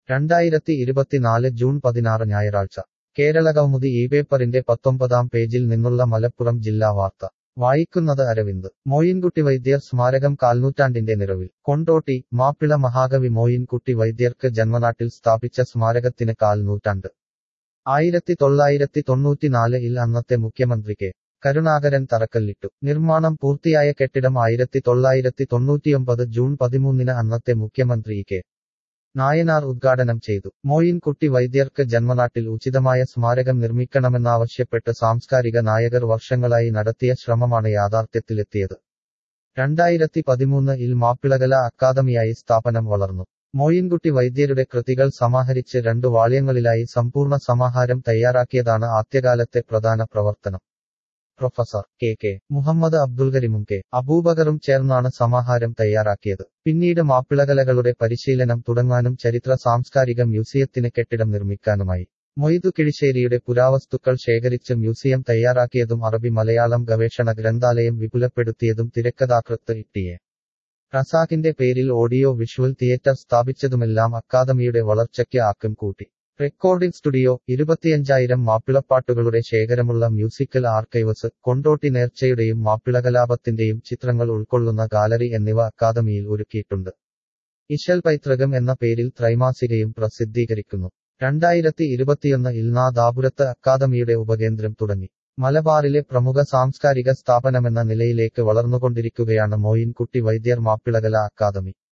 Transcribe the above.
രണ്ടായിരത്തി ഇരുപത്തിനാല് ജൂൺ പതിനാറ് ഞായറാഴ്ച കേരളകൗമുദി ഈ പേപ്പറിന്റെ പത്തൊമ്പതാം പേജിൽ നിന്നുള്ള മലപ്പുറം ജില്ലാ വാർത്ത വായിക്കുന്നത് അരവിന്ദ് മോയിൻകുട്ടി വൈദ്യർ സ്മാരകം കാൽനൂറ്റാണ്ടിന്റെ നിറവിൽ കൊണ്ടോട്ടി മാപ്പിള മഹാകവി മോയിൻകുട്ടി വൈദ്യർക്ക് ജന്മനാട്ടിൽ സ്ഥാപിച്ച സ്മാരകത്തിന് കാൽ നൂറ്റാണ്ട് ആയിരത്തി തൊള്ളായിരത്തി തൊണ്ണൂറ്റിനാല് ഇൽ അന്നത്തെ മുഖ്യമന്ത്രി കെ കരുണാകരൻ തറക്കല്ലിട്ടു നിർമ്മാണം പൂർത്തിയായ കെട്ടിടം ആയിരത്തി തൊള്ളായിരത്തി തൊണ്ണൂറ്റിയൊമ്പത് ജൂൺ പതിമൂന്നിന് അന്നത്തെ മുഖ്യമന്ത്രി കെ നായനാർ ഉദ്ഘാടനം ചെയ്തു മോയിൻകുട്ടി വൈദ്യർക്ക് ജന്മനാട്ടിൽ ഉചിതമായ സ്മാരകം നിർമ്മിക്കണമെന്നാവശ്യപ്പെട്ട് സാംസ്കാരിക നായകർ വർഷങ്ങളായി നടത്തിയ ശ്രമമാണ് യാഥാർത്ഥ്യത്തിലെത്തിയത് രണ്ടായിരത്തി പതിമൂന്ന് ഇൽ മാപ്പിളകല അക്കാദമിയായി സ്ഥാപനം വളർന്നു മോയിൻകുട്ടി വൈദ്യരുടെ കൃതികൾ സമാഹരിച്ച് രണ്ടു വാള്യങ്ങളിലായി സമ്പൂർണ്ണ സമാഹാരം തയ്യാറാക്കിയതാണ് ആദ്യകാലത്തെ പ്രധാന പ്രവർത്തനം professor K K Muhammad Abdul കരീമും കെ അബൂബക്കറും ചേർന്നാണ് സമാഹാരം തയ്യാറാക്കിയത് പിന്നീട് മാപ്പിളകലകളുടെ പരിശീലനം തുടങ്ങാനും ചരിത്ര സാംസ്കാരിക മ്യൂസിയത്തിന് കെട്ടിടം നിർമ്മിക്കാനുമായി മൊയ്തു കിഴിശ്ശേരിയുടെ പുരാവസ്തുക്കൾ ശേഖരിച്ച് മ്യൂസിയം തയ്യാറാക്കിയതും അറബി മലയാളം ഗവേഷണ ഗ്രന്ഥാലയം വിപുലപ്പെടുത്തിയതും തിരക്കഥാകൃത്ത് ഇട്ടിയെ റസാഖിന്റെ പേരിൽ ഓഡിയോ വിഷ്വൽ തിയേറ്റർ സ്ഥാപിച്ചതുമെല്ലാം അക്കാദമിയുടെ വളർച്ചയ്ക്ക് ആക്കം കൂട്ടി റെക്കോർഡിംഗ് സ്റ്റുഡിയോ ഇരുപത്തിയഞ്ചായിരം മാപ്പിളപ്പാട്ടുകളുടെ ശേഖരമുള്ള മ്യൂസിക്കൽ ആർക്കൈവസ് കൊണ്ടോട്ടി നേർച്ചയുടെയും മാപ്പിളകലാപത്തിന്റെയും ചിത്രങ്ങൾ ഉൾക്കൊള്ളുന്ന ഗാലറി എന്നിവ അക്കാദമിയിൽ ഒരുക്കിയിട്ടുണ്ട് ഇശൽ പൈതൃകം എന്ന പേരിൽ ത്രൈമാസികയും പ്രസിദ്ധീകരിക്കുന്നു രണ്ടായിരത്തി ഇരുപത്തിയൊന്ന് ഇൽനാദാപുരത്ത് അക്കാദമിയുടെ ഉപകേന്ദ്രം തുടങ്ങി മലബാറിലെ പ്രമുഖ സാംസ്കാരിക സ്ഥാപനമെന്ന നിലയിലേക്ക് വളർന്നുകൊണ്ടിരിക്കുകയാണ് മോയിൻകുട്ടി വൈദ്യർ മാപ്പിളകല അക്കാദമി